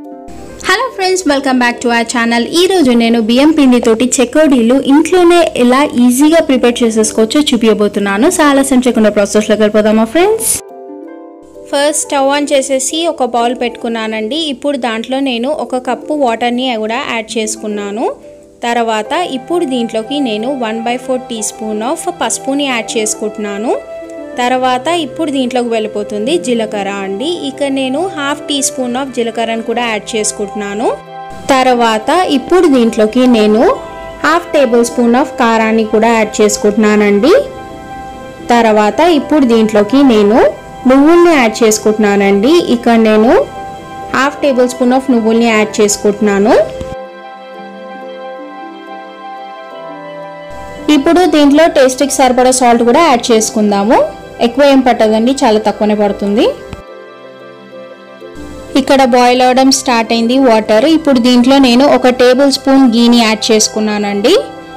hello friends welcome back to our channel ఈ రోజు నేను బియ్యం పిండితోటి చెకోడీలు ఇంట్లోనే ఎలా ఈజీగా ప్రిపేర్ చేసేసుకోవచ్చో చూపించబోతున్నాను సో ఆలస్యం చేయకుండా ప్రాసెస్లోకి వెళ్ళిపోదామా ఫ్రెండ్స్ ఫస్ట్ స్టవ్ ఆన్ చేసేసి ఒక బౌల్ పెట్టుకున్నానండి ఇప్పుడు దాంట్లో నేను ఒక కప్పు వాటర్ని కూడా యాడ్ చేసుకున్నాను తర్వాత ఇప్పుడు దీంట్లోకి నేను one by four teaspoon of పసుపుని యాడ్ చేసుకుంటున్నాను తర్వాత ఇప్పుడు దీంట్లోకి వెళ్ళిపోతుంది జీలకర్ర అండి ఇక నేను హాఫ్ టీ స్పూన్ ఆఫ్ జీలకర్రను కూడా యాడ్ చేసుకుంటున్నాను తర్వాత ఇప్పుడు దీంట్లోకి నేను హాఫ్ టేబుల్ స్పూన్ ఆఫ్ కారాన్ని కూడా యాడ్ చేసుకుంటున్నానండి తర్వాత ఇప్పుడు దీంట్లోకి నేను నువ్వుల్ని యాడ్ చేసుకుంటున్నానండి ఇక నేను హాఫ్ టేబుల్ స్పూన్ ఆఫ్ నువ్వుల్ని యాడ్ చేసుకుంటున్నాను ఇప్పుడు దీంట్లో టేస్ట్కి సరిపడా సాల్ట్ కూడా యాడ్ చేసుకుందాము ఎక్కువ ఏం పట్టదండి చాలా తక్కువనే పడుతుంది ఇక్కడ బాయిల్ అవడం స్టార్ట్ అయింది వాటర్ ఇప్పుడు దీంట్లో నేను ఒక టేబుల్ స్పూన్ గీని యాడ్ చేసుకున్నానండి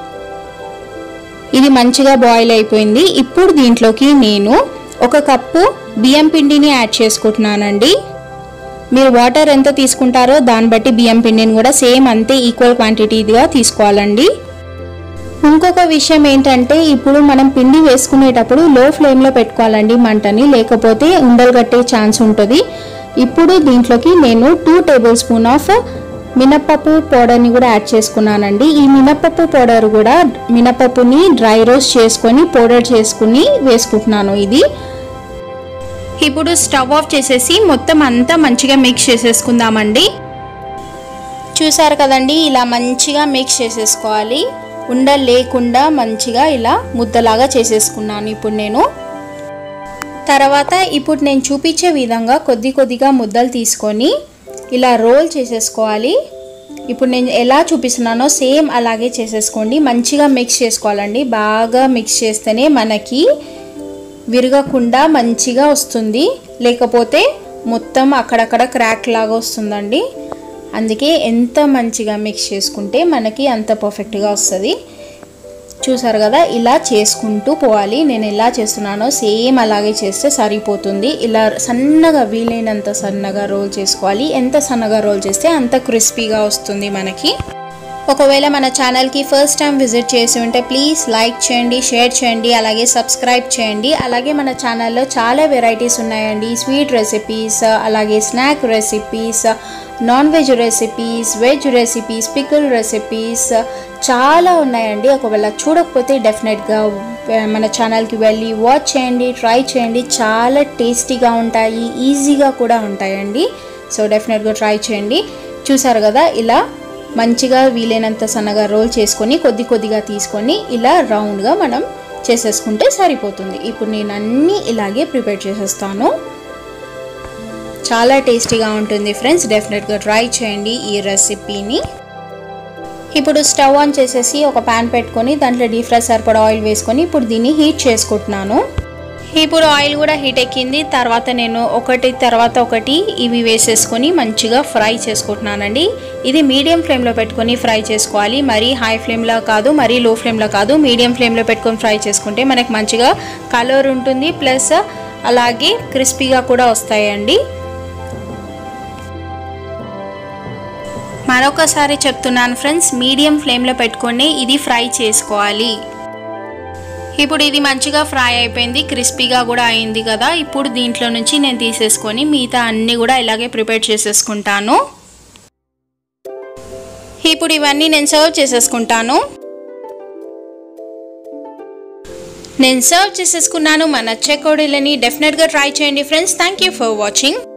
ఇది మంచిగా బాయిల్ అయిపోయింది ఇప్పుడు దీంట్లోకి నేను ఒక కప్పు బియ్యం పిండిని యాడ్ చేసుకుంటున్నానండి మీరు వాటర్ ఎంత తీసుకుంటారో దాన్ని బట్టి బియ్యం పిండిని కూడా సేమ్ అంతే ఈక్వల్ క్వాంటిటీగా తీసుకోవాలండి ఇంకొక విషయం ఏంటంటే ఇప్పుడు మనం పిండి వేసుకునేటప్పుడు లో ఫ్లేమ్లో పెట్టుకోవాలండి మంటని లేకపోతే ఉండలు కట్టే ఛాన్స్ ఉంటుంది ఇప్పుడు దీంట్లోకి నేను టూ టేబుల్ స్పూన్ ఆఫ్ మినప్పప్పు పౌడర్ని కూడా యాడ్ చేసుకున్నానండి ఈ మినప్పప్పు పౌడర్ కూడా మినప్పప్పుని డ్రై రోస్ట్ చేసుకొని పౌడర్ చేసుకుని వేసుకుంటున్నాను ఇది ఇప్పుడు స్టవ్ ఆఫ్ చేసేసి మొత్తం అంతా మంచిగా మిక్స్ చేసేసుకుందామండి చూసారు కదండి ఇలా మంచిగా మిక్స్ చేసేసుకోవాలి ఉండ లేకుండా మంచిగా ఇలా ముద్దలాగా చేసేసుకున్నాను ఇప్పుడు నేను తర్వాత ఇప్పుడు నేను చూపించే విధంగా కొద్ది కొద్దిగా ముద్దలు తీసుకొని ఇలా రోల్ చేసేసుకోవాలి ఇప్పుడు నేను ఎలా చూపిస్తున్నానో సేమ్ అలాగే చేసేసుకోండి మంచిగా మిక్స్ చేసుకోవాలండి బాగా మిక్స్ చేస్తేనే మనకి విరగకుండా మంచిగా వస్తుంది లేకపోతే మొత్తం అక్కడక్కడ క్రాక్ లాగా వస్తుందండి అందుకే ఎంత మంచిగా మిక్స్ చేసుకుంటే మనకి అంత పర్ఫెక్ట్గా వస్తుంది చూసారు కదా ఇలా చేసుకుంటూ పోవాలి నేను ఎలా చేస్తున్నానో సేమ్ అలాగే చేస్తే సరిపోతుంది ఇలా సన్నగా వీలైనంత సన్నగా రోల్ చేసుకోవాలి ఎంత సన్నగా రోల్ చేస్తే అంత క్రిస్పీగా వస్తుంది మనకి ఒకవేళ మన ఛానల్కి ఫస్ట్ టైం విజిట్ చేసి ఉంటే ప్లీజ్ లైక్ చేయండి షేర్ చేయండి అలాగే సబ్స్క్రైబ్ చేయండి అలాగే మన ఛానల్లో చాలా వెరైటీస్ ఉన్నాయండి స్వీట్ రెసిపీస్ అలాగే snack recipes non veg recipes veg recipes pickle recipes చాలా ఉన్నాయండి ఒకవేళ చూడకపోతే డెఫినెట్గా మన ఛానల్కి వెళ్ళి వాచ్ చేయండి ట్రై చేయండి చాలా టేస్టీగా ఉంటాయి ఈజీగా కూడా ఉంటాయండి సో డెఫినెట్గా ట్రై చేయండి చూసారు కదా ఇలా మంచిగా వీలైనంత సన్నగా రోల్ చేసుకొని కొద్ది కొద్దిగా తీసుకొని ఇలా రౌండ్గా మనం చేసేసుకుంటే సరిపోతుంది ఇప్పుడు నేను అన్నీ ఇలాగే ప్రిపేర్ చేసేస్తాను చాలా టేస్టీగా ఉంటుంది ఫ్రెండ్స్ డెఫినెట్గా ట్రై చేయండి ఈ రెసిపీని ఇప్పుడు స్టవ్ ఆన్ చేసేసి ఒక ప్యాన్ పెట్టుకొని దాంట్లో డీప్ ఫ్రై సరిపడా ఆయిల్ వేసుకొని ఇప్పుడు దీన్ని హీట్ చేసుకుంటున్నాను ఇప్పుడు ఆయిల్ కూడా హీట్ ఎక్కింది తర్వాత నేను ఒకటి తర్వాత ఒకటి ఇవి వేసేసుకొని మంచిగా ఫ్రై చేసుకుంటున్నానండి ఇది మీడియం ఫ్లేమ్లో పెట్టుకొని ఫ్రై చేసుకోవాలి మరీ హై ఫ్లేమ్లో కాదు మరీ లో ఫ్లేమ్లో కాదు మీడియం ఫ్లేమ్లో పెట్టుకొని ఫ్రై చేసుకుంటే మనకి మంచిగా కలర్ ఉంటుంది ప్లస్ అలాగే క్రిస్పీగా కూడా వస్తాయండి మరొకసారి చెప్తున్నాను ఫ్రెండ్స్ మీడియం ఫ్లేమ్లో పెట్టుకొని ఇది ఫ్రై చేసుకోవాలి ఇప్పుడు ఇది మంచిగా ఫ్రై అయిపోయింది క్రిస్పీగా కూడా అయింది కదా ఇప్పుడు దీంట్లో నుంచి నేను తీసేసుకొని మిగతా అన్నీ కూడా ఇలాగే ప్రిపేర్ చేసేసుకుంటాను ఇప్పుడు ఇవన్నీ నేను సర్వ్ చేసేసుకుంటాను నేను సర్వ్ చేసేసుకున్నాను మన చెకోడీలని డెఫినెట్గా ట్రై చేయండి friends thank you for watching